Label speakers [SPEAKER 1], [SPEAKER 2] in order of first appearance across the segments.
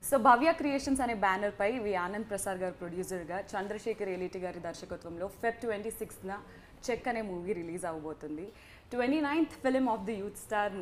[SPEAKER 1] So Bhavya creations అనే banner పై V Anand Prasad garu ప్రొడ్యూసర్గా చంద్రశేఖర్ ఎలిటి గారి దర్శకత్వంలో ఫెబ్ ట్వంటీ సిక్స్త్న చెక్ అనే మూవీ రిలీజ్ అవబోతుంది twenty ninth film of the youth star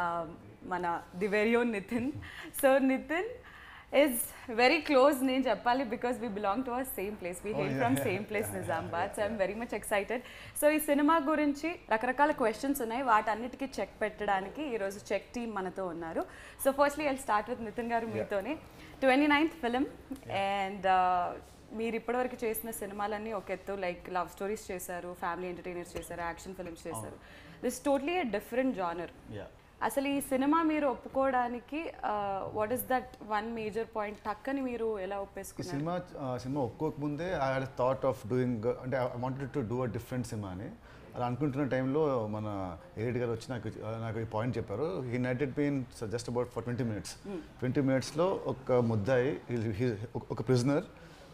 [SPEAKER 1] మన the very own Nithin so Nithin is very close నేను చెప్పాలి because we belong to our same place we hail from same place Nizamabad so I'm very much excited so ఈ cinema గురించి రకరకాల questions ఉన్నాయి వాటన్నిటికీ check పెట్టడానికి ఈరోజు చెక్ టీమ్ మనతో ఉన్నారు so firstly I start with Nithin garu మీతోనే ట్వంటీ నైన్త్ ఫిలిం అండ్ మీరు ఇప్పటివరకు చేసిన సినిమాలన్నీ ఒక ఎత్తు లైక్ లవ్ స్టోరీస్ చేశారు ఫ్యామిలీ ఎంటర్టైనర్స్ చేశారు యాక్షన్ ఫిల్మ్స్ చేశారు this totally a different genre
[SPEAKER 2] yeah
[SPEAKER 1] అసలు ఈ సినిమా మీరు ఒప్పుకోవడానికి what is that one major point టక్కని మీరు ఎలా
[SPEAKER 2] ఈ
[SPEAKER 1] ఒప్పేసుకున్నారు
[SPEAKER 2] సినిమా ఆ, సినిమా ఒప్పుకోక ముందే I had thought of doing అంటే I wanted to do a different సినిమా అని అలా అనుకుంటున్న టైంలో మన ఎడిట్ గారు వచ్చి నాకు ఆ, నాకు ఈ పాయింట్ చెప్పారు he night it been just about for twenty minutes twenty మినిట్స్లో ఒక ముద్దాయి he'll- he- ఒక prisoner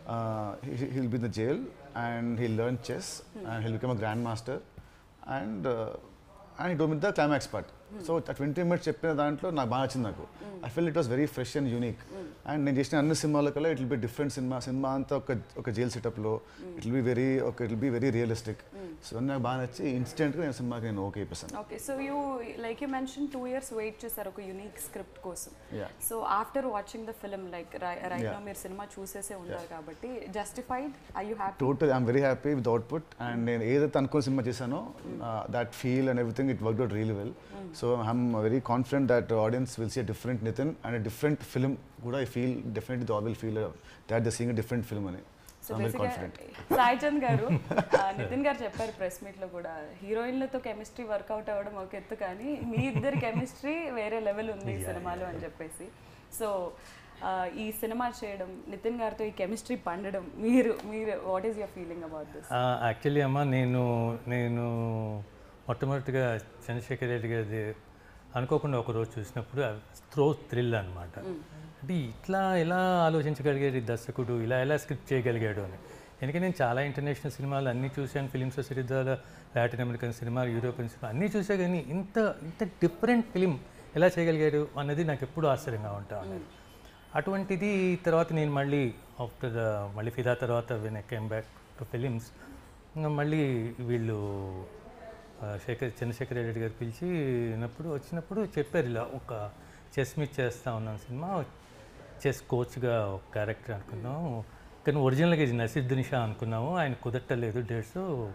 [SPEAKER 2] he'll be the jail and he learn chess and he'll become a grand master and and do with the climax part so ఆ twenty minutes చెప్పిన దాంట్లో నాకు బాగా నచ్చింది నాకు I feel it was very fresh and unique and నేను చేసిన అన్ని సినిమాల కల్లా it will be different cinema సినిమా అంతా ఒక ఒక జైల్ సెటప్లో ఇట్ విల్ బి వెరీ ఒక it will be very realistic so నాకు బాగా నచ్చి ఇన్స్టెంట్గా నేను సినిమాకి నేను ఓకే అయిపోయాను
[SPEAKER 1] okay so you like you mention two years wait చేశారు ఒక యూనిక్ స్క్రిప్ట్ కోసం
[SPEAKER 2] Yeah.
[SPEAKER 1] So after watching the film like right
[SPEAKER 2] Yeah.
[SPEAKER 1] No మీరు సినిమా చూసేసే ఉన్నారు కాబట్టి justified I you happy
[SPEAKER 2] total I'm very happy with output and నేను ఏదైతే అనుకున్న సినిమా చేశానో that feel and everything it work out really well so I'm very confident that audience will see different Nithin and different film కూడా I feel definitely though will feel that the seeing different film అని so
[SPEAKER 1] so
[SPEAKER 2] I'm very
[SPEAKER 1] బేసిక్గా
[SPEAKER 2] confident
[SPEAKER 1] Sai Chand garu ఆ, నితిన్ గారు చెప్పారు press meet లో కూడా హీరోయిన్లతో chemistry work out అవ్వడం ఒక ఎత్తు కానీ మీ ఇద్దరి కెమిస్ట్రీ వేరే లెవెల్ ఉంది ఈ సినిమాలో అని చెప్పేసి సో ఆ, ఈ సినిమా చేయడం నితిన్ గారితో ఈ కెమిస్ట్రీ పండడం మీరు మీరు what is your feeling about this
[SPEAKER 3] actually అమ్మ నేను నేను మొట్టమొదటిగా చంద్రశేఖర్ రెడ్డి గారి అనుకోకుండా ఒక రోజు చూసినప్పుడు త్రో థ్రిల్ అనమాట అంటే ఇట్లా ఎలా ఆలోచించగలిగాడు ఈ దర్శకుడు ఇలా ఎలా స్క్రిప్ట్ చేయగలిగాడు అని ఎందుకంటే నేను చాలా ఇంటర్నేషనల్ సినిమాలు అన్నీ చూశాను ఫిలిం సొసైటీలో లాటిన్ అమెరికన్ సినిమాలు యూరోపియన్ సినిమా అన్నీ చూసా కానీ ఇంత ఇంత డిఫరెంట్ ఫిలిం ఎలా చేయగలిగాడు అన్నది నాకు ఎప్పుడు ఆశ్చర్యంగా ఉంటా ఉన్నది అటువంటిది తర్వాత నేను మళ్ళీ ఆఫ్టర్ మళ్ళీ ఫిదా తర్వాత when I came back to films మళ్ళీ వీళ్ళు ఆ, శేఖర్ చంద్రశేఖర్ రెడ్డి గారు పిలిచినప్పుడు వచ్చినప్పుడు చెప్పారు ఇలా ఒక చెస్ మీద చేస్తా ఉన్నాను సినిమా చెస్ కోచ్గా ఒక క్యారెక్టర్ అనుకున్నాం కానీ ఒరిజినల్గా ఇది నసీరుద్దీన్ షా అనుకున్నాము ఆయన కుదరటలేదు డేట్స్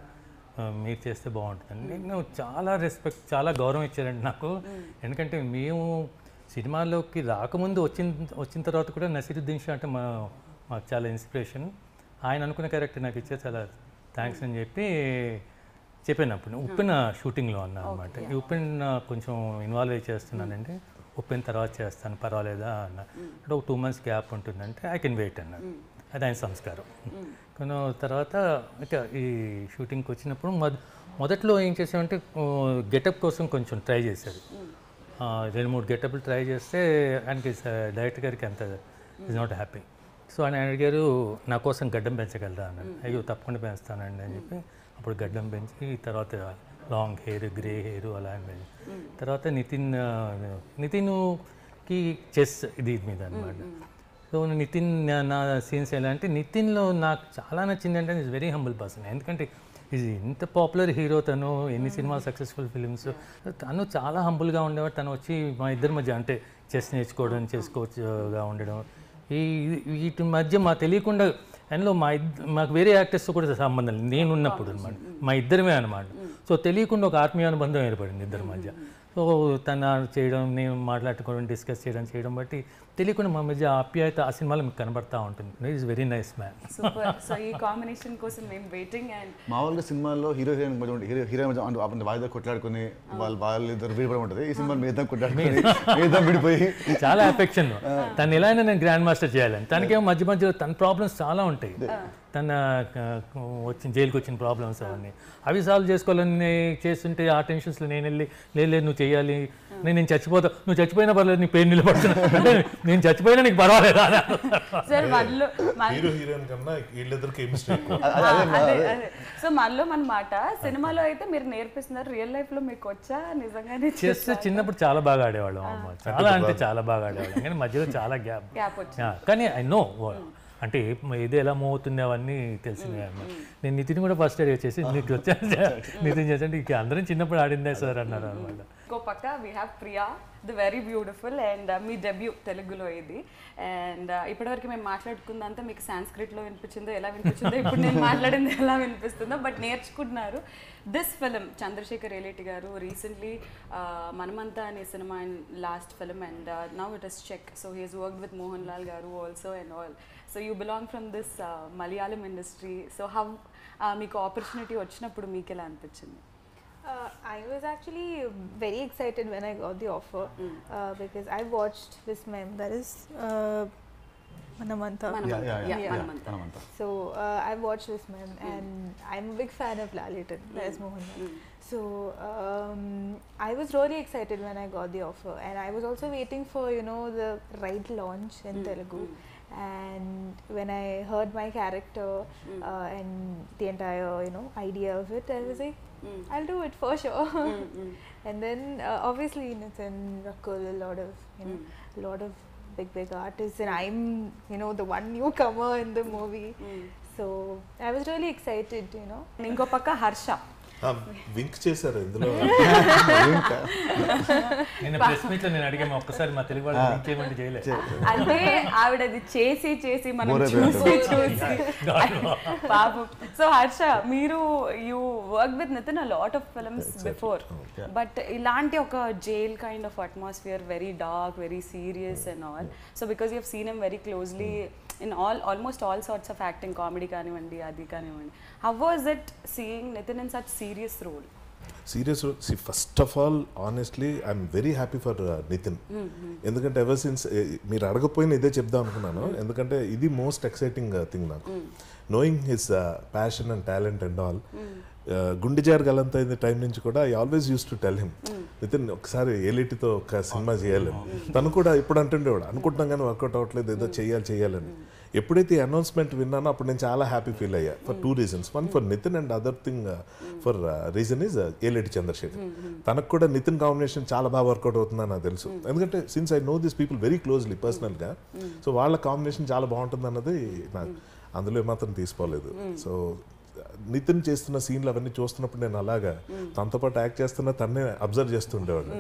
[SPEAKER 3] మీరు చేస్తే బాగుంటుందండి నేను చాలా రెస్పెక్ట్ చాలా గౌరవం ఇచ్చారండి నాకు ఎందుకంటే మేము సినిమాలోకి రాకముందు వచ్చిన వచ్చిన తర్వాత కూడా నసీరుద్దీన్ షా అంటే మా మాకు చాలా ఇన్స్పిరేషన్ ఆయన అనుకున్న క్యారెక్టర్ నాకు ఇచ్చే చాలా థ్యాంక్స్ అని చెప్పి చెప్పాను అప్పుడు ఉప్పెన షూటింగ్లో అన్నా అనమాట ఈ ఉప్పెన కొంచెం ఇన్వాల్వ్ అయ్యి చేస్తున్నానండి ఉప్పెన తర్వాత చేస్తాను పర్వాలేదా అన్న అంటే ఒక టూ మంత్స్ గ్యాప్ ఉంటుందంటే ఐ కెన్ వెయిట్ అన్నాడు అది ఆయన సంస్కారం కానీ తర్వాత ఇక ఈ షూటింగ్కి వచ్చినప్పుడు మొద మొదట్లో ఏం చేసామంటే గెటప్ కోసం కొంచెం ట్రై చేశాడు ఆ, రెండు మూడు గెటప్లు ట్రై చేస్తే ఆయనకి డైరెక్టర్ గారికి అంత ఇస్ నాట్ హ్యాపీ సో ఆయన అడిగారు నా కోసం గడ్డం పెంచగలరా అన్నాడు అయ్యో తప్పకుండా పెంచుతానండి అని చెప్పి అప్పుడు గడ్డం పెంచి తర్వాత లాంగ్ హెయిర్ గ్రే హెయిర్ అలా అని పెంచి తర్వాత నితిన్ ఆ, నితిన్కి చెస్ ఇది మీద అనమాట సో నితిన్ నా- నా సీన్స్ ఎలా అంటే నితిన్లో నాకు చాలా నచ్చింది అంటే ఇస్ వెరీ హంబుల్ పర్సన్ ఎందుకంటే ఇది ఇంత పాపులర్ హీరో తను ఎన్ని సినిమా సక్సెస్ఫుల్ ఫిలిమ్స్ తను చాలా హంబుల్గా ఉండేవాడు తను వచ్చి మా ఇద్దరి మధ్య అంటే చెస్ నేర్చుకోవడం చెస్ కోచ్గా ఉండడం ఈ వీటి మధ్య మా తెలియకుండా అందులో మా ఇద్ద మాకు వేరే యాక్టర్స్తో కూడా సంబంధం లేదు నేను ఉన్నప్పుడు అనమాట మా ఇద్దరమే అనమాట సో తెలియకుండా ఒక ఆత్మీయ అనుబంధం ఏర్పడింది ఇద్దరి మధ్య సో తన చేయడం నేను మాట్లాడుకోవడం డిస్కస్ చేయడం చేయడం బట్టి తెలియకుండా మా మధ్య ఆప్యాయత ఆ సినిమాలో మీకు కనబడతా ఉంటుంది is very nice man
[SPEAKER 1] super so ఈ కాంబినేషన్ కోసం మేము వెయిటింగ్ అండ్
[SPEAKER 2] మామూలుగా సినిమాల్లో హీరో హీరోయిన్ మధ్య ఉంటుంది హీరో హీరోయిన్ మధ్య అంటే అప్పుడు వాయిదా కొట్లాడుకుని వాళ్ళు వాళ్ళు ఇద్దరు విడిపడి ఉంటుంది ఈ సినిమా మీద కొట్లాడుకుని మీద విడిపోయి
[SPEAKER 3] చాలా ఎఫెక్షన్ తను ఎలా అయినా నేను గ్రాండ్ మాస్టర్ చేయాలని తనకేమో మధ్య మధ్యలో తన ప్రాబ్లమ్స్ చాలా ఉంటాయి తన ఆ, వచ్చిన జైలుకి వచ్చిన ప్రాబ్లమ్స్ అవన్నీ అవి సాల్వ్ చేసుకోవాలని చేస్తుంటే ఆ టెన్షన్స్లో నేను వెళ్ళి లేదు లేదు నువ్వు చేయాలి నేను నేను చచ్చిపోతా నువ్వు చచ్చిపోయినా పర్లేదు నీ పేరు నిలబడుతున్నా అంటే నేను చచ్చిపోయినా నీకు పర్వాలేదా అని
[SPEAKER 1] సార్ మనలో మన
[SPEAKER 4] హీరో హీరోయిన్ కన్నా వీళ్ళిద్దరు కెమిస్ట్రీ ఎక్కువ
[SPEAKER 1] అదే అదే సో మనలో మన మాట సినిమాలో అయితే మీరు నేర్పిస్తున్నారు రియల్ లైఫ్ లో మీకు వచ్చా నిజంగానే
[SPEAKER 3] చెస్ చిన్నప్పుడు చాలా బాగా ఆడేవాళ్ళం అమ్మ చాలా అంటే చాలా బాగా ఆడేవాళ్ళం కానీ మధ్యలో చాలా గ్యాప్
[SPEAKER 1] గ్యాప్ వచ్చి
[SPEAKER 3] కానీ ఐ నో అంటే ఇది ఎలా మూవ్ అవుతుంది అవన్నీ తెలిసింది అన్నమాట నేను నితిన్ కూడా ఫస్ట్ అడిగి వచ్చేసి నీకు వచ్చా నితిన్ చేసి అంటే ఇక అందరం చిన్నప్పుడు ఆడిందే సార్ అన్నారు అనమాట
[SPEAKER 1] ఇంకో పక్క we have Priya the very beautiful and మీ డెబ్యూ తెలుగులో ఇది అండ్ ఇప్పటివరకు మేము మాట్లాడుకుందంతా మీకు సాంస్క్రిట్లో వినిపించిందో ఎలా వినిపించిందో ఇప్పుడు నేను మాట్లాడింది ఎలా వినిపిస్తుందో బట్ నేర్చుకుంటున్నారు this film Chandrasekhar Yeleti garu recently Manamantha అనే సినిమా and last film and now it is Check so he's work with Mohan Lal garu also and all so you belong from this Malayalam industry so how మీకు ఆపర్చునిటీ వచ్చినప్పుడు మీకు ఎలా అనిపించింది
[SPEAKER 5] Uh, I was actually very excited when I got the offer uh, because I watched this meme that is uh, Manamanta.
[SPEAKER 1] Manamanta.
[SPEAKER 2] Yeah, yeah, yeah.
[SPEAKER 1] Yeah,
[SPEAKER 2] yeah.
[SPEAKER 1] Manamanta.
[SPEAKER 2] Manamanta.
[SPEAKER 5] So uh, I watched this meme and I'm a big fan of Lalitan, that is Mohan. Lal. So um, I was really excited when I got the offer and I was also waiting for you know the right launch in Telugu. And when I heard my character uh, and the entire you know idea of it, I was like, I'll do it for sure. and then uh, obviously Nathan, Rakul, a lot of you know, a lot of big big artists, and I'm you know the one newcomer in the movie. So I was really excited, you know.
[SPEAKER 1] ఇంకో పక్క Harsha
[SPEAKER 4] wink చేశారు ఇందులో
[SPEAKER 3] నేను press మీట్లో నేను అడిగాము ఒక్కసారి మా తెలుగు వాళ్ళు లింక్ చేయమంటే చేయలేదు
[SPEAKER 1] అంటే ఆవిడ అది చేసి చేసి మనం
[SPEAKER 2] Bore
[SPEAKER 1] చూసి
[SPEAKER 2] అయిపోయింది.
[SPEAKER 1] చూసి పాపం సో హర్ష మీరు you work with Nitin a lot of films before but ఇలాంటి ఒక jail kind of atmosphere very dark very serious and all so because you seen em very closely in all almost all sorts of acting comedy కానివ్వండి అది కానివ్వండి how was it seeing Nitin in such serious role
[SPEAKER 4] serious సి first of all honestly I'm very happy for Nitin ఎందుకంటే ever since మీరు అడగపోయిన ఇదే చెప్దాం అనుకున్నాను ఎందుకంటే ఇది మోస్ట్ ఎక్సైటింగ్ థింగ్ నాకు knowing his passion and talent and all Gunde Jaari Gallantha అయిన టైం నుంచి కూడా I always use to tell him Nithin ఒకసారి ఏలిటితో ఒక సినిమా చేయాలని తను కూడా ఇప్పుడు అంటుండేవాడు అనుకుంటున్నాం కానీ వర్కౌట్ అవ్వట్లేదు ఏదో చేయాలి చేయాలని ఎప్పుడైతే అనౌన్స్మెంట్ విన్నానో అప్పుడు నేను చాలా హ్యాపీ ఫీల్ అయ్యా for two reasons one for Nithin and other thing for reason is Yeleti Chandrasekhar తనకు కూడా నితిన్ కాంబినేషన్ చాలా బాగా వర్కౌట్ అవుతుందని నాకు తెలుసు ఎందుకంటే since I know this people very closely పర్సనల్గా సో వాళ్ళ కాంబినేషన్ చాలా బాగుంటుంది అన్నది నాకు అందులో మాత్రం తీసుకోలేదు సో నితిన్ చేస్తున్న సీన్లు అవన్నీ చూస్తున్నప్పుడు నేను అలాగా తనతో పాటు యాక్ట్ చేస్తున్న తన్నే అబ్జర్వ్ చేస్తుండేవాడిని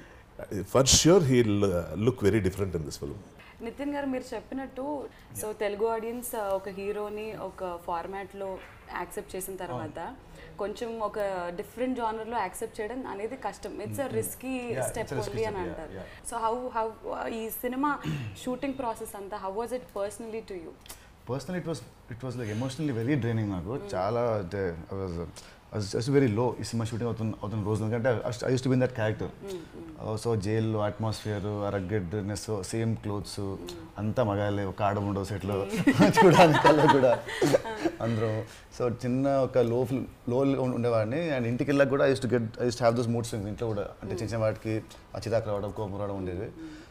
[SPEAKER 4] for sure he look very different in this film
[SPEAKER 1] Nithin garu మీరు చెప్పినట్టు సో తెలుగు ఆడియన్స్ ఒక హీరోని ఒక ఫార్మాట్లో యాక్సెప్ట్ చేసిన తర్వాత కొంచెం ఒక డిఫరెంట్ జానర్లో యాక్సెప్ట్ చేయడం అనేది కష్టం it's a risky step only అని అంటారు సో హౌ హౌ ఈ సినిమా షూటింగ్ ప్రాసెస్ అంతా how was it personally to you
[SPEAKER 2] personal it was it was like emotionally very draining నాకు చాలా అంటే జస్ట్ వెరీ లో ఈ సినిమా షూటింగ్ అవుతున్న అవుతున్న రోజు ఎందుకంటే I use to been that character so జైల్లో అట్మాస్ఫియర్ రగ్గెడ్నెస్ సేమ్ క్లోత్స్ అంతా మగాలే ఒక ఆడ ఉండవు సెట్లో చూడడానికి అలా కూడా అందరూ సో చిన్న ఒక లో లో ఉండేవాడిని అండ్ ఇంటికి వెళ్ళాక కూడా I use to get I use have those mood swings ఇంట్లో కూడా అంటే చిన్న చిన్న వాటికి చిరాకు రావడం కోపం రావడం ఉండేది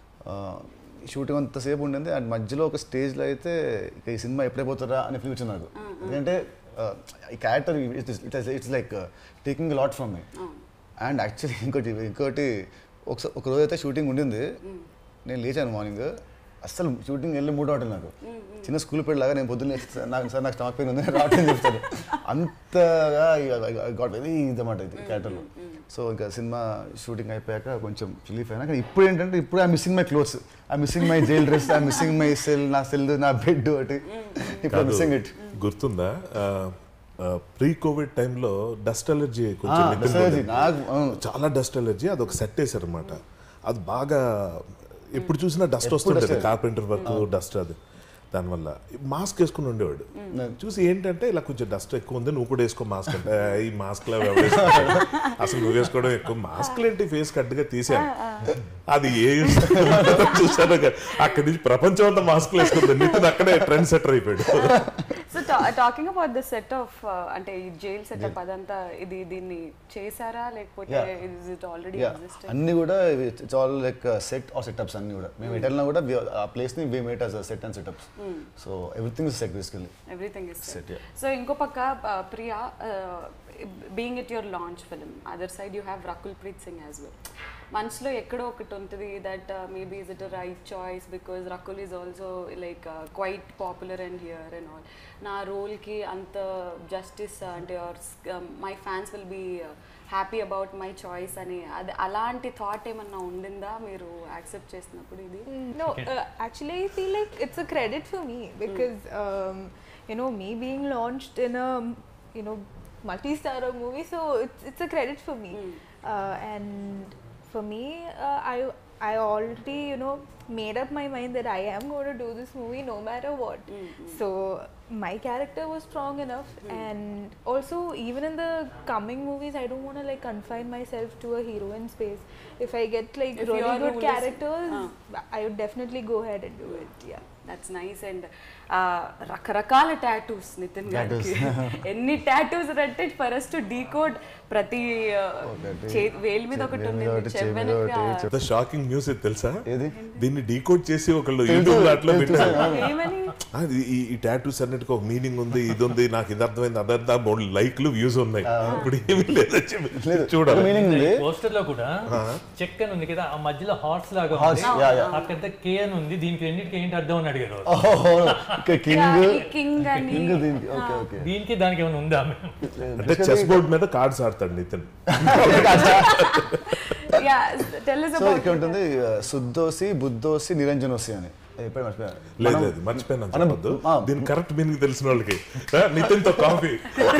[SPEAKER 2] షూటింగ్ అంతసేపు ఉండింది అండ్ మధ్యలో ఒక స్టేజ్లో అయితే ఇక ఈ సినిమా ఎప్పుడైపోతారా అని ఫీల్ వచ్చింది నాకు ఎందుకంటే uh, ఈ character it's it's like taking lot from me and actually ఇంకోటి ఇంకోటి ఒకసారి ఒక రోజు అయితే షూటింగ్ ఉండింది నేను లేచాను మార్నింగ్ అస్సలు షూటింగ్ వెళ్ళి మూడు అవటం నాకు చిన్న స్కూల్ లాగా నేను పొద్దున్న లేచి, "సార్, నాకు సార్ నాకు స్టమక్ పెయిన్ ఉంది రావటం చెప్తాను అంతగా గాట్ వెరీ ఇదన్నమాట ఇది క్యారెక్టర్లో సో ఇంకా సినిమా షూటింగ్ అయిపోయాక కొంచెం రిలీఫ్ అయినా కానీ ఇప్పుడు ఏంటంటే ఇప్పుడు I missing my clothes I missing my jail dress I missing my cell నా సెల్ నా బెడ్ ఒకటి ఇప్పుడు మిస్సింగ్ ఇట్
[SPEAKER 4] గుర్తుందా ప్రీ కోవిడ్ టైంలో డస్ట్ అలర్జీ కొంచెం నితిన్
[SPEAKER 2] allergy.
[SPEAKER 4] ఉండేది.
[SPEAKER 2] నాకు అవును.
[SPEAKER 4] చాలా డస్ట్ అలర్జీ అది ఒక సెట్ వేసారు అనమాట అది బాగా ఎప్పుడు చూసినా డస్ట్ వస్తుంటుంది
[SPEAKER 2] dust.
[SPEAKER 4] కార్పెంటర్ వర్క్ డస్ట్ అది దానివల్ల మాస్క్ వేసుకుని ఉండేవాడు చూసి ఏంటంటే ఇలా కొంచెం డస్ట్ ఎక్కువ ఉంది నువ్వు కూడా వేసుకో మాస్క్ అంటే "ఏ, ఈ మాస్క్ అసలు నువ్వు వేసుకోవడం ఎక్కువ మాస్క్ ఏంటి ఫేస్ కట్టుగా తీసాను అది ఏ చూసాను అక్కడి నుంచి ప్రపంచం అంతా మాస్క్ వేసుకుంది నితిన్ అక్కడే ట్రెండ్ సెటర్ అయిపోయాడు
[SPEAKER 1] so so talking about the set of అంటే ఈ జైల్ సెటప్ అదంతా ఇది దీన్ని చేశారా లేకపోతే
[SPEAKER 2] Yeah.
[SPEAKER 1] Is it already
[SPEAKER 2] yeah
[SPEAKER 1] existing
[SPEAKER 2] అన్ని కూడా it's all like set or setups అన్ని కూడా మేము ఎటెల్నా కూడా we- ఆ ప్లేస్ ని we made us set and setups so everything is set basically
[SPEAKER 1] everything is
[SPEAKER 2] Set, yeah.
[SPEAKER 1] So ఇంకో పక్క uh, Priya being it your launch film other side you have Rakul Preet Singh as well మనసులో ఎక్కడో ఒకటి ఉంటుంది that maybe is it right choice because Rakul is also like quite popular and here and all నా రోల్కి అంత justice అంటే my fans will be happy about my choice అని అది అలాంటి థాట్ ఏమన్నా ఉండిందా మీరు యాక్సెప్ట్ చేసినప్పుడు ఇది
[SPEAKER 5] No, uh, actually, I feel like it's a credit for me because um, you know me being launched in a you know multi-star movie, so it's it's a credit for me. Uh, and for me, uh, I I already you know made up my mind that I am going to do this movie no matter what. So my character was strong enough, and also even in the coming movies, I don't want to like confine myself to a heroine space. If I get like
[SPEAKER 1] If
[SPEAKER 5] really
[SPEAKER 1] your
[SPEAKER 5] good
[SPEAKER 1] rule is-
[SPEAKER 5] characters,
[SPEAKER 1] Ah.
[SPEAKER 5] I would definitely go ahead and do it. Yeah.
[SPEAKER 1] That's nice and రకరకాల tattoos Nitin గారికి ఎన్ని tattoos అంటే for us to decode ప్రతి uh,
[SPEAKER 2] ఒకటి,
[SPEAKER 1] చే- వేలు మీద ఒకటి
[SPEAKER 2] వేలు మీద
[SPEAKER 1] ఉంది
[SPEAKER 2] ఒకటి, చెవి మీద ఒకటి,
[SPEAKER 1] చెవ్వెనక
[SPEAKER 2] చెప్
[SPEAKER 4] ద షాకింగ్ న్యూస్ ఇది తెలుసా
[SPEAKER 2] ఏది
[SPEAKER 4] దీన్ని డీకోడ్ చేసి ఒకళ్ళు యూట్యూబ్ లో అట్లా పెట్టారు
[SPEAKER 1] ఏమని
[SPEAKER 4] ఆ, ఈ- ఈ ఈ టాటూస్ అన్నిటికీ ఒక మీనింగ్ ఉంది ఇది ఉంది నాకు ఇది అర్థమైంది అదంతా మూడు లైక్లు వ్యూస్ ఉన్నాయి ఇప్పుడు ఏమీ లేదు చూడాలి
[SPEAKER 2] మీనింగ్ ఉంది
[SPEAKER 3] పోస్టర్ లో కూడా చెక్ అని ఉంది కదా ఆ మధ్యలో హార్ట్స్ లాగా
[SPEAKER 2] Hearts,
[SPEAKER 3] ఉంది
[SPEAKER 2] yeah, yeah.
[SPEAKER 3] ఆ పెద్ద కే అని ఉంది దీనికి రెండింటికి ఏంటి అర్థం అని అడిగారు వాళ్ళు.
[SPEAKER 2] ఓహో కింగ్
[SPEAKER 1] కింగ్ అని
[SPEAKER 2] కింగ్ దీనికి ఓకే ఓకే
[SPEAKER 3] దీనికి దానికి ఏమైనా ఉందా
[SPEAKER 4] అంటే చెస్ బోర్డ్ మీద కార్డ్స్ ఆడతాడు Nitin
[SPEAKER 1] yeah tell us
[SPEAKER 2] so
[SPEAKER 1] about
[SPEAKER 2] ఇక్కడ ఉంటుంది శుద్ధోసి బుద్ధోసి నిరంజనోసి అని ఎప్పుడు మర్చిపోయాను
[SPEAKER 4] లేదు
[SPEAKER 2] మనం-
[SPEAKER 4] లేదు మర్చిపోయినా
[SPEAKER 2] మనం-
[SPEAKER 4] చెప్పొద్దు
[SPEAKER 2] ఆ,
[SPEAKER 4] దీని కరెక్ట్ మీనింగ్ తెలిసిన వాళ్ళకి ఆ, నితిన్ తో కాఫీ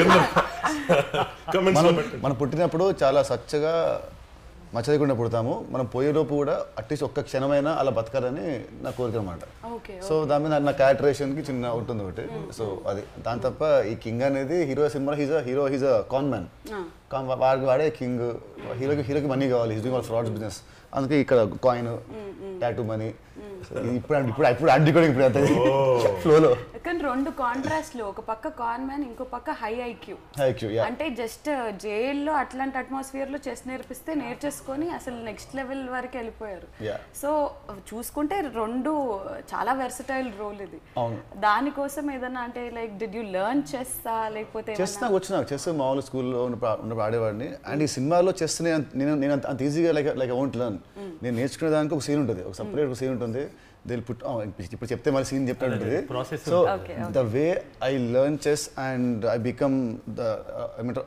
[SPEAKER 4] కమెంట్స్ లో
[SPEAKER 2] మనం
[SPEAKER 4] పెట్టండి
[SPEAKER 2] మనం పుట్టినప్పుడు చాలా స్వచ్ఛగా మచ్చదికుండా పుడతాము మనం పోయేలోపు కూడా అట్లీస్ట్ ఒక్క క్షణమైనా అలా బతకాలని నా కోరిక అనమాట
[SPEAKER 1] ఓకే
[SPEAKER 2] సో దాని మీద నా క్యారెక్టరేషన్కి చిన్న ఉంటుంది ఒకటి సో అది దాని తప్ప ఈ కింగ్ అనేది hero cinema he's hero he's a con man con వాడికి వాడే కింగ్ హీరోకి హీరోకి మనీ కావాలి హీజ్ వాళ్ళ ఫ్రాడ్స్ బిజినెస్ అందుకే ఇక్కడ కాయిన్ టాటూ మనీ ఇప్పుడు ఇప్పుడు ఇప్పుడు అండి కూడా ఇప్పుడు ఫ్లోలో
[SPEAKER 1] కానీ రెండు కాంట్రాస్ట్ లో ఒక పక్క కాన్ మ్యాన్ ఇంకో పక్క హై ఐక్యూ
[SPEAKER 2] ఐక్యూ యా
[SPEAKER 1] అంటే జస్ట్ జైల్లో అట్లాంటి అట్మాస్ఫియర్ లో చెస్ నేర్పిస్తే నేర్చేసుకొని అసలు నెక్స్ట్ లెవెల్ వరకు వెళ్ళిపోయారు
[SPEAKER 2] Yeah.
[SPEAKER 1] సో చూసుకుంటే రెండు చాలా వెర్సటైల్ రోల్ ఇది
[SPEAKER 2] అవును.
[SPEAKER 1] దానికోసం ఏదన్నా అంటే like did you learn chess లేకపోతే
[SPEAKER 2] చెస్ నాకు వచ్చిన చెస్ మామూలు స్కూల్లో ఉన్నప్పుడు ఉన్నప్పుడు ఆడేవాడిని అండ్ ఈ సినిమాలో చెస్ నేను నేను నేను అంత అంత ఈజీగా లైక్ లైక్ వోంట్ లర్న్ నేను నేర్చుకునే దానికి ఒక సీన్ ఉంటుంది ఒక సపరేట్ ఒక సీన్ ఉంటుంది దిల్ పుట్ ఇప్పుడు చెప్తే మళ్ళీ సీన్ చెప్తాడు ఉంటుంది
[SPEAKER 3] process
[SPEAKER 2] so
[SPEAKER 1] Okay,
[SPEAKER 2] the way I learn chess and I become the ఏమంటారు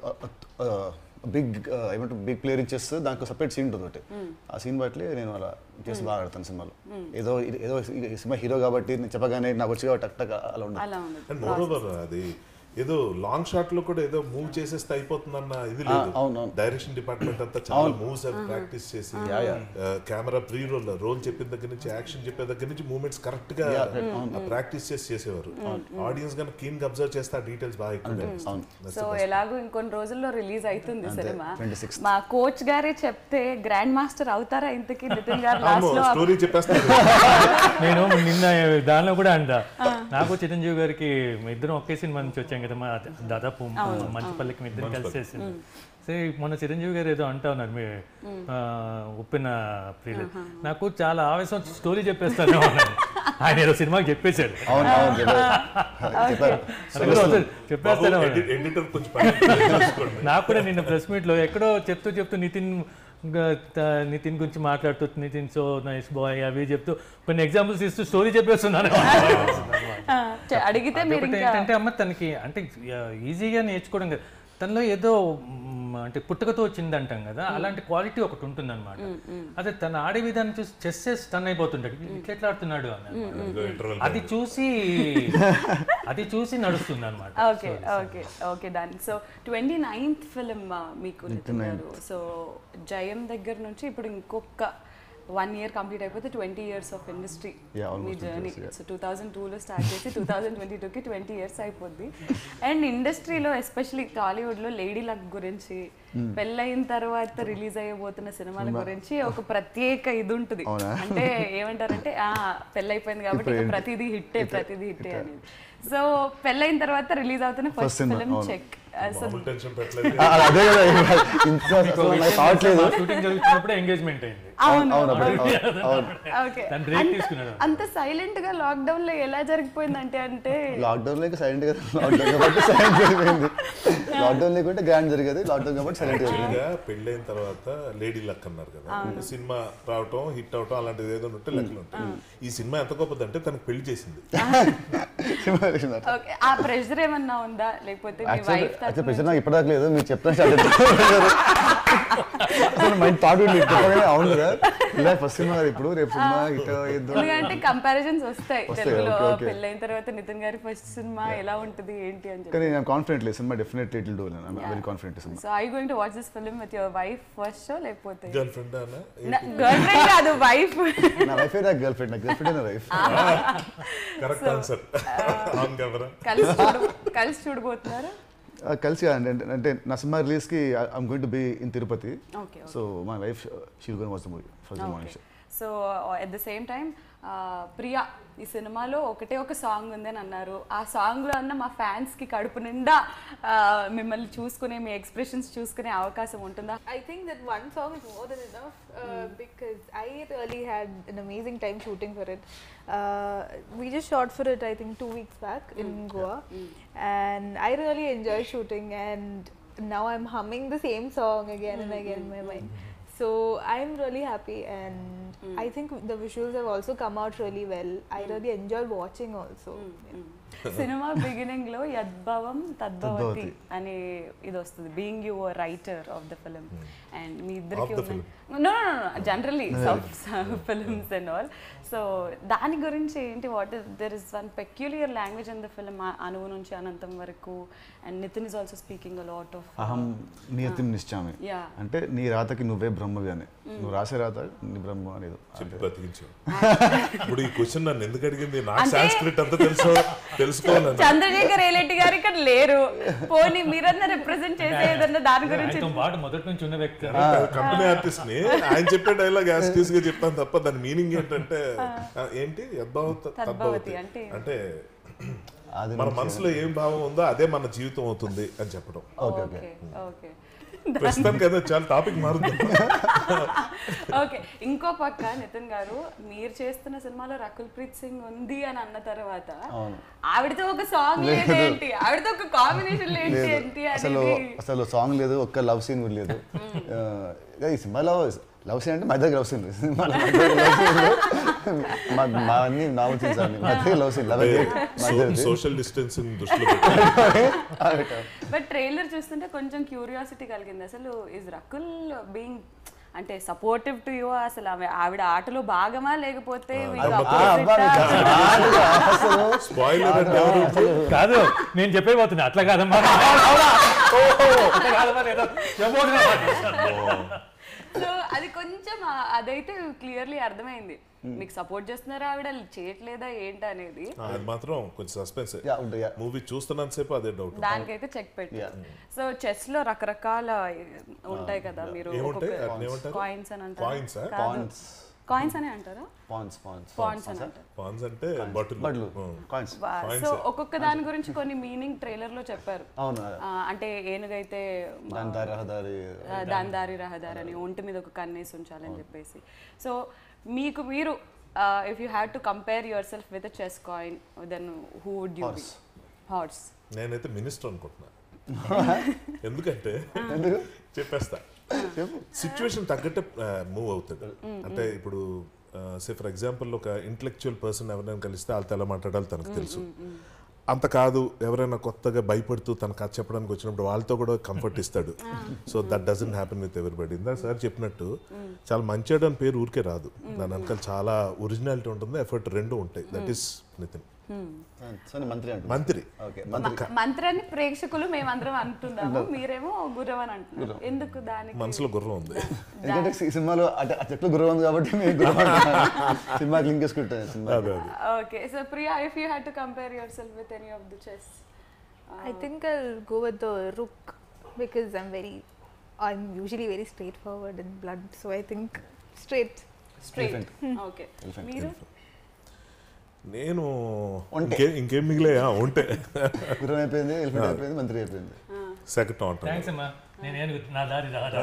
[SPEAKER 2] బిగ్ ఏమంటారు బిగ్ ప్లేయర్ ఇన్ చెస్ దానికి సపరేట్ సీన్ ఉంటుంది ఒకటి ఆ సీన్ బట్టి నేను అలా చెస్ బాగా ఆడతాను సినిమాలో ఏదో ఏదో ఈ సినిమా హీరో కాబట్టి నేను చెప్పగానే నాకు వచ్చి టక్ టక్ అలా ఉండదు
[SPEAKER 1] అలా ఉండదు
[SPEAKER 4] అండ్ మోరోవర్ అది ఏదో లాంగ్ షాట్ లో కూడా ఏదో మూవ్ చేసేస్తే అయిపోతుందన్న ఇది లేదు
[SPEAKER 2] అవును, అవును.
[SPEAKER 4] డైరెక్షన్ డిపార్ట్మెంట్ అంతా చాలా మూవ్స్ అవి ప్రాక్టీస్ చేసి కెమెరా ప్రీ రోల్ రోల్ చెప్పిన దగ్గర నుంచి యాక్షన్ చెప్పే దగ్గర నుంచి మూమెంట్స్ కరెక్ట్ గా ప్రాక్టీస్ చేసి చేసేవారు ఆడియన్స్ కనుక కీన్ గా అబ్జర్వ్ చేస్తే ఆ డీటెయిల్స్ బాగా ఎక్కువ
[SPEAKER 2] అవును
[SPEAKER 1] సో ఎలాగో ఇంకొన్ని రోజుల్లో రిలీజ్ అవుతుంది
[SPEAKER 2] అంతే,
[SPEAKER 1] సినిమా
[SPEAKER 2] 26th.
[SPEAKER 1] మా కోచ్ గారే చెప్తే గ్రాండ్ మాస్టర్ అవుతారా ఇంతకీ నితిన్ గారు లాస్ట్ లో
[SPEAKER 4] స్టోరీ చెప్పేస్తారు
[SPEAKER 3] నేను నిన్న దానిలో కూడా అంట నాకు చిరంజీవి గారికి మీ ఇద్దరం ఒకే సినిమా నుంచి వచ్చాం కదా మా దాదాపు మంచిపల్లికి మీ ఇద్దరం కలిసి చేసింది సో మొన్న చిరంజీవి గారు ఏదో అంటా ఉన్నారు మీ ఆ, ఉప్పిన ప్రియులు నాకు చాలా ఆవేశం వచ్చి స్టోరీ చెప్పేస్తాను అన్నాడు. ఆయన ఏదో సినిమాకి చెప్పేశాడు
[SPEAKER 2] అవును అవును చెప్పారు చెప్పారు
[SPEAKER 3] అది కూడా వస్తుంది. చెప్పేస్తాను అన్నాడు.
[SPEAKER 4] ఎడిటర్ కొంచెం చూసుకోండి
[SPEAKER 3] నాకు కూడా నిన్న ప్రెస్ మీట్ లో ఎక్కడో చెప్తూ చెప్తూ నితిన్ గా- త- నితిన్ గురించి మాట్లాడుతూ నితిన్ సో నైస్ బాయ్ అవి చెప్తూ కొన్ని ఎగ్జాంపుల్స్ ఇస్తూ స్టోరీ చెప్పేస్తున్నాను
[SPEAKER 1] ఆ, చె- అడిగితే మీరు
[SPEAKER 3] ఒకటి
[SPEAKER 1] ఇంకా
[SPEAKER 3] ఏంటంటే అమ్మ తనకి అంటే ఈజీగా నేర్చుకోవడం కదా తనలో ఏదో మ్, అంటే పుట్టుకతో వచ్చింది అంటాం కదా అలాంటి క్వాలిటీ ఒకటి ఉంటుందన్నమాట అదే తన ఆడే విధానం చూసి చెస్ చేసి టన్ అయిపోతుంటాడు ఇట్లా ఎట్లా ఆడుతున్నాడు అని అన్నమాట.
[SPEAKER 4] ఇంటర్వెల్
[SPEAKER 3] అది చూసి అది చూసి నడుస్తుంది అనమాట
[SPEAKER 1] okay okay okay done so twenty ninth film మీకు నితిన్ గారు సో జయం దగ్గర నుంచి ఇప్పుడు ఇంకొక వన్ ఇయర్ కంప్లీట్ అయిపోతే twenty years of industry
[SPEAKER 2] Yeah, almost
[SPEAKER 1] మీ
[SPEAKER 2] 20
[SPEAKER 1] journey
[SPEAKER 2] years, yeah.
[SPEAKER 1] So two thousand టూలో స్టార్ట్ చేసి టూ థౌజండ్ ట్వంటీ టూకి ట్వంటీ ఇయర్స్ అయిపోద్ది అండ్ ఇండస్ట్రీలో ఎస్పెషలీ టాలీవుడ్లో లేడీ లక్ గురించి పెళ్ళైన తర్వాత రిలీజ్ అయ్యబోతున్న సినిమాల గురించి ఒక ప్రత్యేక ఇది ఉంటుంది
[SPEAKER 2] అవునా?
[SPEAKER 1] అంటే ఏమంటారంటే ఆ పెళ్ళైపోయింది కాబట్టి ఇక ప్రతిదీ హిట్టే ప్రతిదీ హిట్టే అనేది సో పెళ్ళైన తర్వాత రిలీజ్ అవుతున్న
[SPEAKER 2] First
[SPEAKER 1] ఫస్ట్
[SPEAKER 2] cinema,
[SPEAKER 1] ఫిల్మ్
[SPEAKER 2] అవును.
[SPEAKER 1] చెక్ సో
[SPEAKER 4] మామూలు టెన్షన్ పెట్టలేదు
[SPEAKER 2] ఆ, అదే కదా ఇంత అసలు నాకు కావట్లేదు
[SPEAKER 3] షూటింగ్ జరుగుతున్నప్పుడు ఎంగేజ్మెంట్ అయింది
[SPEAKER 1] అవును
[SPEAKER 2] అవును అప్పుడు అవును, అవును
[SPEAKER 1] ఓకే
[SPEAKER 3] తను బ్రేక్ తీసుకున్నాడు
[SPEAKER 1] అంత సైలెంట్ గా లాక్డౌన్ లో ఎలా జరిగిపోయిందంటే అంటే
[SPEAKER 2] లాక్డౌన్ లేక సైలెంట్ గా లాక్డౌన్ కాబట్టి సైలెంట్ జరిగింది లాక్డౌన్ లేకుంటే గ్రాండ్ జరిగేది లాక్డౌన్ కాబట్టి సైలెంట్ జరిగింది
[SPEAKER 4] యాక్చువల్గా పెళ్ళైన తర్వాత లేడీ లక్ అన్నారు కదా సినిమా రావటం హిట్ అవటం అలాంటిది ఏదో ఉంటే లెక్కలు ఉంటాయి ఈ సినిమా ఎంత గొప్పదంటే తనకు పెళ్లి చేసింది
[SPEAKER 1] ఓకే ఆ ప్రెషర్ ఏమన్నా ఉందా లేకపోతే మీ వైఫ్
[SPEAKER 2] యాక్చువల్ ప్రెషర్ నాకు ఇప్పటిదాకా లేదు మీరు చెప్తాను స్టార్ట్ అసలు మైండ్ థాట్ ఉంది చెప్పగానే అవును కదా ఇలా ఫస్ట్ సినిమా కదా ఇప్పుడు రేపు సినిమా ఇటో ఏదో
[SPEAKER 1] ఎందుకంటే కంపారిజన్స్ వస్తాయి
[SPEAKER 2] వస్తాయి,
[SPEAKER 1] తెలుగులో
[SPEAKER 2] okay, okay.
[SPEAKER 1] పెళ్ళైన తర్వాత నితిన్ గారి ఫస్ట్ సినిమా ఎలా ఉంటుంది ఏంటి అని చెప్పి
[SPEAKER 2] కానీ నేను కాన్ఫిడెంట్ లేదు cinema definite it do very confident cinema
[SPEAKER 1] so I going to watch this film with your wife first show లేకపోతే
[SPEAKER 4] గర్ల్ ఫ్రెండ్ అన్న
[SPEAKER 1] గర్ల్ ఫ్రెండ్ కాదు వైఫ్
[SPEAKER 2] నా వైఫ్ నా గర్ల్ ఫ్రెండ్ నా గర్ల్ ఫ్రెండ్ నా wife
[SPEAKER 4] correct answer on camera
[SPEAKER 1] కలిసి చూడు కలిసి చూడబోతున్నారా
[SPEAKER 2] కలిసి కాదండి అంటే- అంటే నా సినిమా రిలీజ్కి I'm going to be in Tirupati
[SPEAKER 1] okay
[SPEAKER 2] so my wife she'll gonna watch the movie first morning
[SPEAKER 1] so at the same time Priya ఈ సినిమాలో ఒకటే ఒక సాంగ్ ఉంది అని అన్నారు ఆ సాంగ్లో అన్న మా ఫ్యాన్స్కి కడుపు నిండా ఆ, మిమ్మల్ని చూసుకునే మీ ఎక్స్ప్రెషన్స్ చూసుకునే అవకాశం ఉంటుందా
[SPEAKER 5] I think that one song is more than enough uh, because I really had an amazing time shooting for it. Uh, we just shot for it, I think, two weeks back in Goa, and I really enjoyed shooting. And now I'm humming the same song again and again in my mind. So I'm really happy, and I think the visuals have also come out really well. I really enjoyed watching also. Yeah.
[SPEAKER 1] Cinema beginning లో యద్భవం తద్భవతి
[SPEAKER 2] తద్భవతి.
[SPEAKER 1] అనే ఇది వస్తుంది being you writer of the film and మీ
[SPEAKER 4] Of
[SPEAKER 1] ఇద్దరికి
[SPEAKER 4] the
[SPEAKER 1] no generally films and all so దాని గురించి ఏంటి what is there is one peculiar language in the film అనువు నుంచి అనంతం వరకు and Nitin is also speaking a lot of
[SPEAKER 2] అహం నియతిం నిశ్చామి
[SPEAKER 1] Yeah.
[SPEAKER 2] అంటే నీ రాతకి నువ్వే బ్రహ్మవి అని నువ్వు రాసే రాత నీ బ్రహ్మ అనేది
[SPEAKER 4] చెప్పి బతికించావు ఇప్పుడు ఈ క్వశ్చన్ నన్ను ఎందుకు అడిగింది నాకు సాంస్క్రిట్ అంతా తెలుసు తెలుసుకోవాలని
[SPEAKER 1] చంద్రశేఖర్ ఏలెట్టి గారు ఇక్కడ లేరు పోనీ మీరన్నా రిప్రజెంట్ చేసే ఏదన్నా దాని గురించి
[SPEAKER 3] ఆయనతో పాటు మొదటి నుంచి ఉన్న వ్యక్తి
[SPEAKER 4] కంపెనీ ఆర్టిస్ట్ ని ఆయన చెప్పే డైలాగ్ యాస్టీస్ గా చెప్తాను తప్ప దాని మీనింగ్ ఏంటంటే ఆ, ఏంటి యద్భావత
[SPEAKER 1] తద్భవతి
[SPEAKER 4] తద్భవతి
[SPEAKER 1] అంటే
[SPEAKER 4] అంటే
[SPEAKER 2] అది
[SPEAKER 4] మన మనసులో ఏం భావం ఉందో అదే మన జీవితం అవుతుంది అని చెప్పడం
[SPEAKER 2] ఓకే ఓకే
[SPEAKER 1] ఓకే ఓకే
[SPEAKER 4] ప్రస్తుతానికి అదే చాలా టాపిక్ మారుతుంది
[SPEAKER 1] ఓకే ఇంకో పక్క నితిన్ గారు మీరు చేస్తున్న సినిమాలో రకుల్ ప్రీత్ సింగ్ ఉంది అని అన్న తర్వాత
[SPEAKER 2] అవును.
[SPEAKER 1] ఆవిడతో ఒక సాంగ్ ఏంటి ఆవిడతో ఒక కాంబినేషన్ ఏంటి
[SPEAKER 2] లేదు
[SPEAKER 1] ఏంటి
[SPEAKER 2] అసలు
[SPEAKER 1] అనేది
[SPEAKER 2] అసలు సాంగ్ లేదు ఒక్క లవ్ సీన్ కూడా లేదు ఆ, ఇక ఈ సినిమాలో లవ్ సీన్ అంటే మా దగ్గర లవ్ సీన్ సినిమాలో మా దగ్గర లవ్ సీన్ మా మా అన్ని నావల్ సీన్స్ అన్ని మా దగ్గర లవ్ సీన్ లవ్ మా దగ్గర
[SPEAKER 4] సోషల్ డిస్టెన్సింగ్ దృష్టిలో పెట్టుకొని
[SPEAKER 1] బట్ ట్రైలర్ చూస్తుంటే కొంచెం క్యూరియాసిటీ కలిగింది అసలు ఇస్ రకుల్ బీయింగ్ అంటే సపోర్టివ్ టు యూ అసలు ఆమె ఆవిడ ఆటలో భాగమా లేకపోతే మీకు opposite ఆ?
[SPEAKER 2] అసలు
[SPEAKER 4] స్పాయిలర్ అంటే ఎవరు
[SPEAKER 3] కాదు నేను చెప్పేపోతున్నా అట్లా కాదమ్మా అట్లా కాదమ్మా నేను చెప్పబోతున్నా.
[SPEAKER 1] సో అది కొంచెం ఆ- అదైతే క్లియర్లీ అర్థమైంది మీకు సపోర్ట్ చేస్తున్నారా ఆవిడ చేయట్లేదా ఏంటి అనేది
[SPEAKER 4] ఆ, అది మాత్రం కొంచెం సస్పెన్స్
[SPEAKER 2] యా ఉంటుంది యా
[SPEAKER 4] మూవీ చూస్తున్నంతసేపు అదే డౌట్
[SPEAKER 1] దానికైతే చెక్ పెట్టి సో చెస్ లో రకరకాల ఉంటాయి కదా మీరు
[SPEAKER 4] ఏముంటాయి వాటిని ఏమంటారు
[SPEAKER 1] కాయిన్స్ అని
[SPEAKER 4] Coins ఆ?
[SPEAKER 1] అంటారు
[SPEAKER 2] పాన్స్
[SPEAKER 1] కాయిన్స్ అని అంటారా
[SPEAKER 2] పాన్స్ పాన్స్
[SPEAKER 1] పాయింట్స్ అని అంటారు
[SPEAKER 4] పాన్స్ అంటే బట్టలు
[SPEAKER 2] బడ్లు కాయిన్స్
[SPEAKER 1] సో ఒక్కొక్క దాని గురించి కొన్ని మీనింగ్ ట్రైలర్ లో చెప్పారు
[SPEAKER 2] అవును
[SPEAKER 1] ఆ, అంటే ఏనుగైతే
[SPEAKER 2] దాని దారి రహదారి
[SPEAKER 1] ఆ, దాని దారి రహదారి అని ఒంటి మీద ఒక కన్నేసి ఉంచాలని చెప్పేసి సో మీకు మీరు if you have to compare yourself with chess coin then who would you be horse
[SPEAKER 4] నేనైతే మినిస్టర్ అనుకుంటున్నా ఎందుకంటే చెప్పేస్తా సిచ్యువేషన్ తగ్గట్టే మూవ్ అవుతుంది అంటే ఇప్పుడు సే ఫర్ ఎగ్జాంపుల్ ఒక ఇంటలెక్చువల్ పర్సన్ ఎవరైనా కలిస్తే వాళ్ళతో ఎలా మాట్లాడాలి తనకు తెలుసు అంత కాదు ఎవరైనా కొత్తగా భయపడుతూ తన కథ చెప్పడానికి వచ్చినప్పుడు వాళ్ళతో కూడా కంఫర్ట్ ఇస్తాడు so that doesn't happen with everybody ఇందా సార్ చెప్పినట్టు చాలా మంచివాడు అని పేరు ఊరికే రాదు దాని వెనకాల చాలా ఒరిజినాలిటీ ఉంటుంది ఎఫర్ట్ రెండు ఉంటాయి దట్ ఈస్ నితిన్
[SPEAKER 2] సో నేను మంత్రి అంటున్నాను
[SPEAKER 4] మంత్రి
[SPEAKER 2] ఓకే మంత్రి
[SPEAKER 1] మంత్రి అని ప్రేక్షకులు మేమందరం అంటున్నాము మీరేమో గుర్రం అని అంటున్నారు ఎందుకు దానికి
[SPEAKER 4] మనసులో గుర్రం ఉంది
[SPEAKER 2] ఎందుకంటే సి- సినిమాలో అటు ఆ చెట్లు గుర్రం ఉంది కాబట్టి మేము గుర్రం అంటున్నాను. సినిమాకి లింక్ చేసుకుంటాను సినిమా
[SPEAKER 4] అదే అదే
[SPEAKER 1] okay so Priya if you had to compare yourself with any of the chess
[SPEAKER 5] I think I'll go with the rook because I'm very, I'm usually very straightforward and blunt. So I think straight.
[SPEAKER 1] Straight okay మీరు
[SPEAKER 4] నేను
[SPEAKER 2] ఉంటే.
[SPEAKER 4] ఇంకే ఇంకేం మిగిలే ఉంటే
[SPEAKER 2] గుర్రం అయిపోయింది elephant అయిపోయింది మంత్రి అయిపోయింది
[SPEAKER 4] సెకండ్ ఉంటాను
[SPEAKER 3] థ్యాంక్స్ అమ్మా నేను ఏనుగు నా దారి రాదా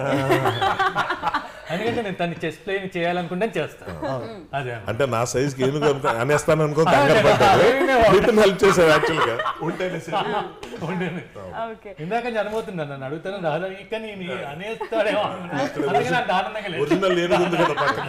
[SPEAKER 3] ఎందుకంటే నేను తను చెస్ ప్లేయింగ్ చేయాలనుకుంటే చేస్తాను అదే అమ్మా.
[SPEAKER 4] అంటే నా సైజ్కి ఏనుగు అనుకో అనేస్తాను అనుకో కంగారు పడ్డాడు నితిన్ హెల్ప్ చేశాడు యాక్చువల్గా ఉంటేనే సరే.
[SPEAKER 3] ఉండేది.
[SPEAKER 1] ఓకే
[SPEAKER 3] ఇందాక నేను అనుమవుతున్నాను నన్ను అడుగుతాను రాదా కానీ నీ అనేస్తాడేమో అనుకున్నా. అందుకే నాకు ఆనందంగా లేదు
[SPEAKER 4] ఒరిజినల్ ఏనుగు ఉంది కదా పక్కన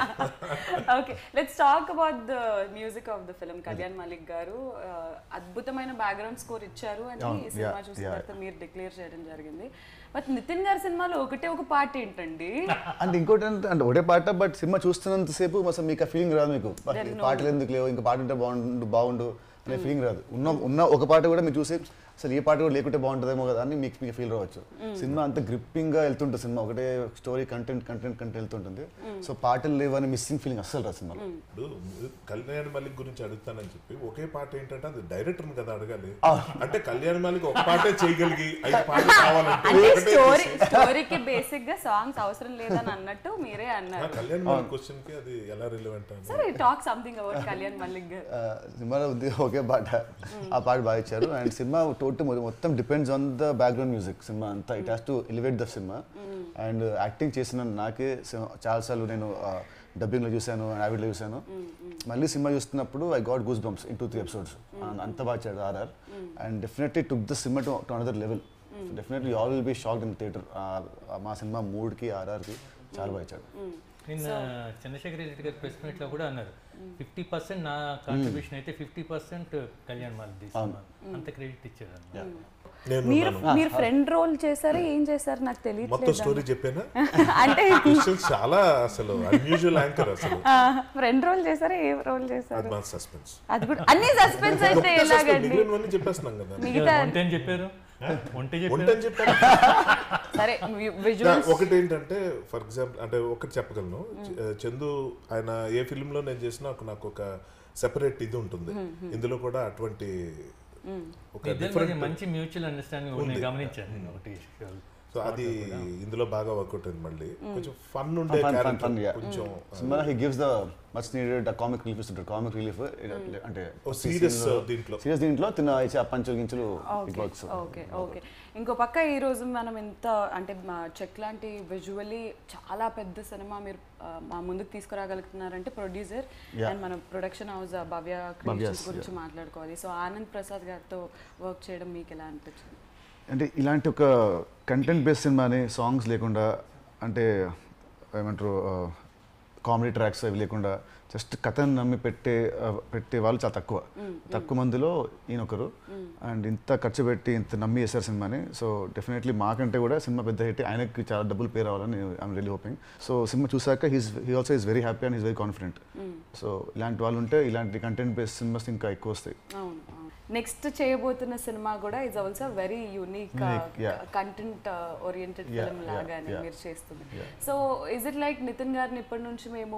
[SPEAKER 1] okay let's talk about the music of the film Kalyan Malik గారు uh, అద్భుతమైన బ్యాక్గ్రౌండ్ స్కోర్ ఇచ్చారు అని
[SPEAKER 2] అవును,
[SPEAKER 1] ఈ సినిమా
[SPEAKER 2] yeah,
[SPEAKER 1] చూసిన
[SPEAKER 2] yeah.
[SPEAKER 1] తర్వాత మీరు డిక్లేర్ చేయడం జరిగింది బట్ నితిన్ గారి సినిమాలో ఒకటే ఒక పాట ఏంటండి
[SPEAKER 2] అంటే ఇంకోటి అంటే అంటే ఒకటే పాట బట్ సినిమా చూస్తున్నంతసేపు అసలు మీకు ఆ ఫీలింగ్ రాదు మీకు ఈ పాటలు ఎందుకు లేవు ఇంకా పాట ఉంటే బాగుండు బాగుండు అనే ఫీలింగ్ రాదు ఉన్న ఉన్న ఒక పాట కూడా మీరు చూసి అసలు ఈ పాట కూడా లేకుంటే బాగుంటుందేమో కదా అని మీకు మీకు ఫీల్ రావచ్చు సినిమా అంత గ్రిప్పింగ్ గా వెళ్తుంటుంది సినిమా ఒకటే స్టోరీ కంటెంట్ కంటెంట్ కంటెంట్ వెళ్తుంటుంది సో పాటలు లేవు అని మిస్సింగ్ ఫీలింగ్ అస్సలు రాదు సినిమాలో
[SPEAKER 4] ఇప్పుడు కళ్యాణ్ మలిక్ గురించి అడుగుతానని చెప్పి ఒకే పాట ఏంటంటే అది డైరెక్టర్ కదా అడగాలి అంటే కళ్యాణ్ మలిక్ ఒక పాటే చేయగలిగి ఐదు పాటలు కావాలంటే
[SPEAKER 1] అంటే
[SPEAKER 4] ఒకటే
[SPEAKER 1] స్టోరీ
[SPEAKER 4] చేసి-
[SPEAKER 1] స్టోరీకి బేసిక్ గా సాంగ్స్ అవసరం లేదని అన్నట్టు మీరే
[SPEAKER 4] ఆ
[SPEAKER 1] అన్నారు
[SPEAKER 4] కళ్యాణ్ మలిక్ క్వశ్చన్ కి అది ఎలా రిలవెంట్ అని
[SPEAKER 1] సరే talk something about Kalyan Malik గారు
[SPEAKER 2] ఆ, సినిమాలో ఉంది ఒకే పాట ఆ పాట బాగా ఇచ్చారు అండ్ సినిమా టోటల్ మొత్తం depends on the background music cinema అంతా it has to elevate the cinema and acting చేసిన నాకే సి- చాలాసార్లు నేను డబ్బింగ్లో చూశాను యావిడ్లో చూశాను మళ్ళీ సినిమా చూస్తున్నప్పుడు I got goose bumps in two three episodes అంత బాగా ఇచ్చాడు RR and definitely took the cinema to to another level definitely all will be shock in theatre మా సినిమా మూడ్కి ఆర్ఆర్కి చాలా బాగా ఇచ్చాడు
[SPEAKER 3] నిన్న చంద్రశేఖర్ రెడ్డి గారి ప్రెస్ మీట్లో కూడా అన్నారు ఫిఫ్టీ పర్సెంట్ నా కాంట్రిబ్యూషన్ అయితే ఫిఫ్టీ పర్సెంట్ కళ్యాణ్ మాల్ది సినిమా అంత క్రెడిట్ ఇచ్చారు అన్నమాట.
[SPEAKER 4] నేను
[SPEAKER 1] మీరు
[SPEAKER 4] ఉన్నాను.
[SPEAKER 1] మీరు ఫ్రెండ్ రోల్ చేశారా ఏం చేశారు నాకు
[SPEAKER 4] మొత్తం
[SPEAKER 1] తెలియట్లేదు
[SPEAKER 4] స్టోరీ చెప్పానా
[SPEAKER 1] అంటే
[SPEAKER 4] క్వశ్చన్స్ చాలా అసలు అన్యూజువల్ యాంకర్ అసలు
[SPEAKER 1] ఫ్రెండ్ రోల్ చేశారా ఏ రోల్ చేశారు
[SPEAKER 4] అది మా సస్పెన్స్
[SPEAKER 1] అది కూడా అన్ని సస్పెన్స్ అయితే ఎలాగండి
[SPEAKER 4] మిగిలినవన్నీ చెప్పేస్తున్నాం కదా
[SPEAKER 1] మిగతా
[SPEAKER 3] వంట ఏం చెప్పారు వంట చెప్పారు
[SPEAKER 4] ఉంటని చెప్పాను
[SPEAKER 1] సరే విజువల్స్
[SPEAKER 4] ఒకటి ఏంటంటే ఫర్ ఎగ్జాంపుల్ అంటే ఒకటి చెప్పగలను చ- చందు ఆయన ఏ ఫిల్మ్ లో నేను చేసినా ఒక- నాకు ఒక సెపరేట్ ఇది ఉంటుంది ఇందులో కూడా అటువంటి ఒక
[SPEAKER 3] ఇద్దరి మధ్య
[SPEAKER 4] డిఫరెంట్
[SPEAKER 3] మంచి మ్యూచువల్ అండర్స్టాండింగ్ నేను గమనించాను నేను ఒకటి
[SPEAKER 4] సో అది ఇందులో బాగా వర్కౌట్ అయింది మళ్ళీ కొంచెం ఫన్ ఉండే
[SPEAKER 2] fun fun
[SPEAKER 4] character
[SPEAKER 2] fun yeah
[SPEAKER 4] కొంచెం
[SPEAKER 2] cinema he gives the much needed comic relief ఇస్తుంటాడు కామిక్ రిలీఫ్ అంటే
[SPEAKER 4] సీరియస్ దీంట్లో
[SPEAKER 2] సీరియస్ దీంట్లో తిన్న ఇచ్చే ఆ పంచులు గించులు ఇట్ వర్క్స్
[SPEAKER 1] ఓకే ఓకే ఇంకో పక్క ఈ రోజు మనం ఎంత అంటే మా చెక్ లాంటి విజువల్లీ చాలా పెద్ద సినిమా మీరు ఆ, మా ముందుకు తీసుకురాగలుగుతున్నారంటే ప్రొడ్యూసర్
[SPEAKER 2] Yeah.
[SPEAKER 1] అండ్ మన ప్రొడక్షన్ హౌస్ భవ్య క్రియేషన్స్ గురించి మాట్లాడుకోవాలి సో ఆనంద్ ప్రసాద్ గారితో వర్క్ చేయడం మీకు ఎలా అనిపించింది
[SPEAKER 2] అంటే ఇలాంటి ఒక కంటెంట్ బేస్డ్ సినిమాని సాంగ్స్ లేకుండా అంటే ఏమంటారు కామెడీ ట్రాక్స్ అవి లేకుండా జస్ట్ కథను నమ్మి పెట్టే ఆ, పెట్టే వాళ్ళు చాలా తక్కువ తక్కువ మందిలో ఈయన ఒకరు అండ్ ఇంత ఖర్చు పెట్టి ఇంత నమ్మి చేశారు సినిమాని సో డెఫినెట్లీ మాకంటే కూడా సినిమా పెద్ద హిట్ ఆయనకి చాలా డబ్బులు పే రావాలని I'm really hoping so cinema చూసాక he's he also is very happy and is very confident so ఇలాంటి వాళ్ళు ఉంటే ఇలాంటి కంటెంట్ బేస్డ్ సినిమాస్ ఇంకా ఎక్కువ వస్తాయి
[SPEAKER 1] అవును నెక్స్ట్ చేయబోతున్న సినిమా కూడా is also very unique
[SPEAKER 2] Unique, yeah.
[SPEAKER 1] Content oriented
[SPEAKER 2] Yeah,
[SPEAKER 1] film
[SPEAKER 2] yeah,
[SPEAKER 1] లాగానే
[SPEAKER 2] yeah.
[SPEAKER 1] మీరు చేస్తుంది
[SPEAKER 2] Yeah.
[SPEAKER 1] So is it like Nitin గారిని ఇప్పటి నుంచి మేము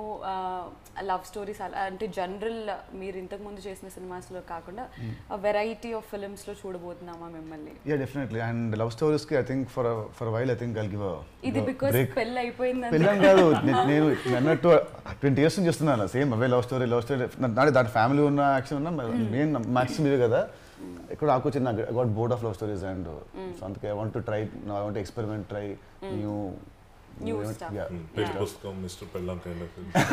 [SPEAKER 1] లవ్ స్టోరీస్ అంటే జనరల్ మీరు ఇంతకు ముందు చేసిన సినిమాస్లో కాకుండా వెరైటీ ఆఫ్ ఫిల్మ్స్లో చూడబోతున్నామా మిమ్మల్ని
[SPEAKER 2] యా డెఫినెట్లీ అండ్ లవ్ స్టోరీస్కి I think for for while I think I'll give
[SPEAKER 1] ఇది బికాస్
[SPEAKER 2] బ్రేక్
[SPEAKER 1] పెళ్ళి అయిపోయిందని
[SPEAKER 2] పెళ్ళం కాదు నే- నేను నేను అన్నట్టు ట్వంటీ ఇయర్స్ నుంచి చేస్తున్నాను సేమ్ అవే లవ్ స్టోరీ లవ్ స్టోరీ నాది దాని ఫ్యామిలీ ఉన్న యాక్షన్ ఉన్న మెయిన్ మ్యాక్సిమం ఇవే కదా ఇక్కడ నాకు వచ్చింది నాకు got bored of love stories and so అందుకే I want to try I want experiment try new
[SPEAKER 1] New stuff.
[SPEAKER 4] పెళ్లి పుస్తకం మిస్టర్ పెళ్ళం kind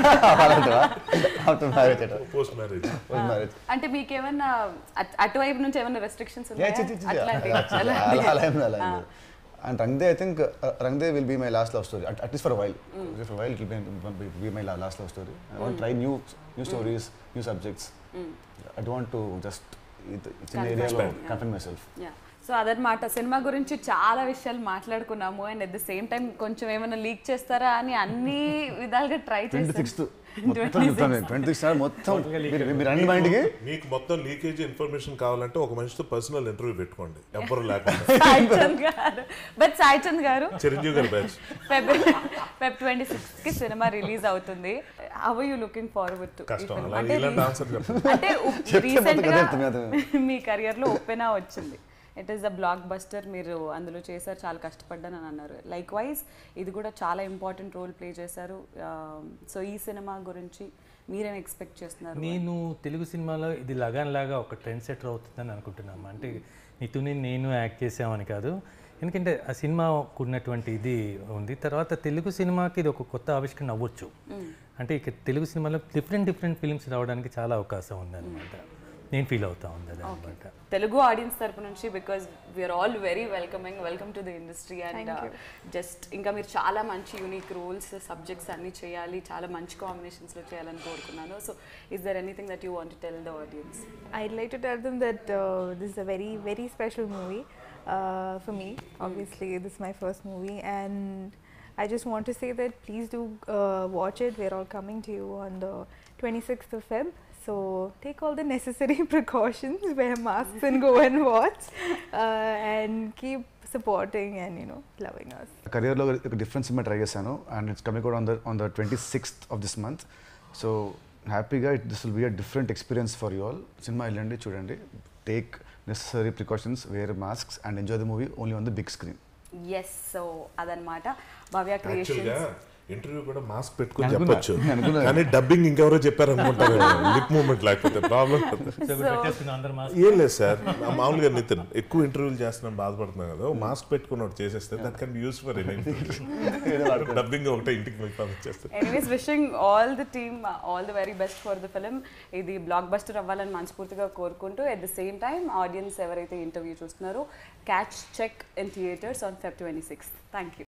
[SPEAKER 2] after marriage
[SPEAKER 4] post marriage
[SPEAKER 2] marriage
[SPEAKER 1] అంటే మీకు ఏమన్నా అట్- అటువైపు నుంచి ఏమైనా రెస్ట్రిక్షన్స్
[SPEAKER 2] Yeah, చి- చి- చి-
[SPEAKER 1] అట్లాంటివి
[SPEAKER 2] అలా అలా ఏం లేదు, అలా ఏం లేదు. And Rang De I think Rang De will be my last love story at least for while for while it will be my last love story I want try new new stories new subjects I don't to just చిన్న
[SPEAKER 1] Confine.
[SPEAKER 2] ఏరియాలో
[SPEAKER 1] Yeah.
[SPEAKER 2] Confine myself
[SPEAKER 1] yeah so so అదనమాట సినిమా గురించి చాలా విషయాలు మాట్లాడుకున్నాము and at the same time కొంచెం ఏమైనా లీక్ చేస్తారా అని అన్ని విధాలుగా ట్రై
[SPEAKER 2] ట్వంటీ
[SPEAKER 1] చేస్తాను
[SPEAKER 2] సిక్స్త్ మొత్తం చెప్తాను ట్వంటీ సిక్స్త్ మొత్తం మీరు మీరు అన్ని మైండ్కి
[SPEAKER 4] మీకు మొత్తం లీకేజ్ ఇన్ఫర్మేషన్ కావాలంటే ఒక మనిషితో పర్సనల్ ఇంటర్వ్యూ పెట్టుకోండి ఎవ్వరు లేకుండా
[SPEAKER 1] సాయిచంద్ గారు బట్ సాయిచంద్ గారు
[SPEAKER 4] చిరంజీవి గారి బ్యాచ్
[SPEAKER 1] ఫెబ్ ఫెబ్ ట్వంటీ కి సినిమా రిలీజ్ అవుతుంది how you looking forward to
[SPEAKER 4] కష్టం అలా
[SPEAKER 1] అంటే
[SPEAKER 4] ఇలాంటి ఆన్సర్ చెప్పండి
[SPEAKER 1] అంటే
[SPEAKER 2] చెప్తే
[SPEAKER 1] రీసెంట్
[SPEAKER 2] మొత్తం
[SPEAKER 1] గా
[SPEAKER 2] కదే అర్థం
[SPEAKER 1] మీ కెరియర్ లో ఓపెనా వచ్చింది it is the blockbuster మీరు అందులో చేశారు చాలా కష్టపడ్డాను అని అన్నారు లైక్ వైజ్ ఇది కూడా చాలా ఇంపార్టెంట్ రోల్ ప్లే చేశారు సో ఈ సినిమా గురించి మీరేం ఎక్స్పెక్ట్ చేస్తున్నారు
[SPEAKER 3] నేను తెలుగు సినిమాలో ఇది లగాన్ లాగా ఒక ట్రెండ్ సెటర్ అవుతుందని అనుకుంటున్నాము అంటే నితుని నేను యాక్ట్ చేసామని కాదు ఎందుకంటే ఆ సినిమాకు ఉన్నటువంటి ఇది ఉంది తర్వాత తెలుగు సినిమాకి ఇది ఒక కొత్త ఆవిష్కరణ అవ్వచ్చు అంటే ఇక తెలుగు సినిమాలో డిఫరెంట్ డిఫరెంట్ ఫిల్మ్స్ రావడానికి చాలా అవకాశం ఉందన్నమాట నేను ఫీల్ అవుతా ఉంది అది అనమాట
[SPEAKER 1] తెలుగు ఆడియన్స్ తరపు నుంచి because we're all very welcoming welcome to the industry and just ఇంకా మీరు చాలా మంచి యూనిక్ రోల్స్ సబ్జెక్ట్స్ అన్ని చేయాలి చాలా మంచి కాంబినేషన్స్లో చేయాలని కోరుకున్నాను so is there anything that you want tell the audience
[SPEAKER 5] I'd like to tell them that uh, this is a very, very special movie uh, for me. Obviously, this is my first movie, and I just want to say that please do uh, watch it. We're all coming to you on the 26th of Feb. So take all the necessary precautions, wear masks, and go and watch, uh, and keep supporting and you know loving us.
[SPEAKER 2] కెరియర్లో ఒక different cinema try చేశాను and it's coming కూడా on the on the twenty sixth of this month so హ్యాపీగా it this will be a different experience for you all cinema వెళ్ళండి చూడండి take necessary precautions wear masks and enjoy the movie only on the big screen
[SPEAKER 1] yes so అదనమాట భవ్య
[SPEAKER 4] యాక్చువల్గా
[SPEAKER 1] creations
[SPEAKER 4] interview కూడా mask పెట్టుకుని
[SPEAKER 2] అనుకున్నా,
[SPEAKER 4] చెప్పొచ్చు
[SPEAKER 2] నేను అనుకున్నా.
[SPEAKER 4] కానీ డబ్బింగ్ ఇంకెవరో చెప్పారు అనుకుంటారు లిప్ మూమెంట్ లేకపోతే ప్రాబ్లం
[SPEAKER 3] సో ఇప్పుడు పెట్టేస్తున్న అందరు మాస్
[SPEAKER 4] ఏం లేదు సార్ నా మామూలుగా నితిన్ ఎక్కువ ఇంటర్వ్యూలు చేస్తున్నాను బాధపడుతున్నాను కదా మాస్క్ పెట్టుకుని ఒకటి చేసేస్తే that can use for dubbing ఒకటే ఇంటికి పోయి పంపించేస్తే
[SPEAKER 1] anyways wishing all the team all the very best for the film ఇది బ్లాక్ బస్టర్ అవ్వాలని మనస్ఫూర్తిగా కోరుకుంటూ at the same time audience ఎవరైతే ఇంటర్వ్యూ చూస్తున్నారో catch check in theatres on Feb twenty six thank you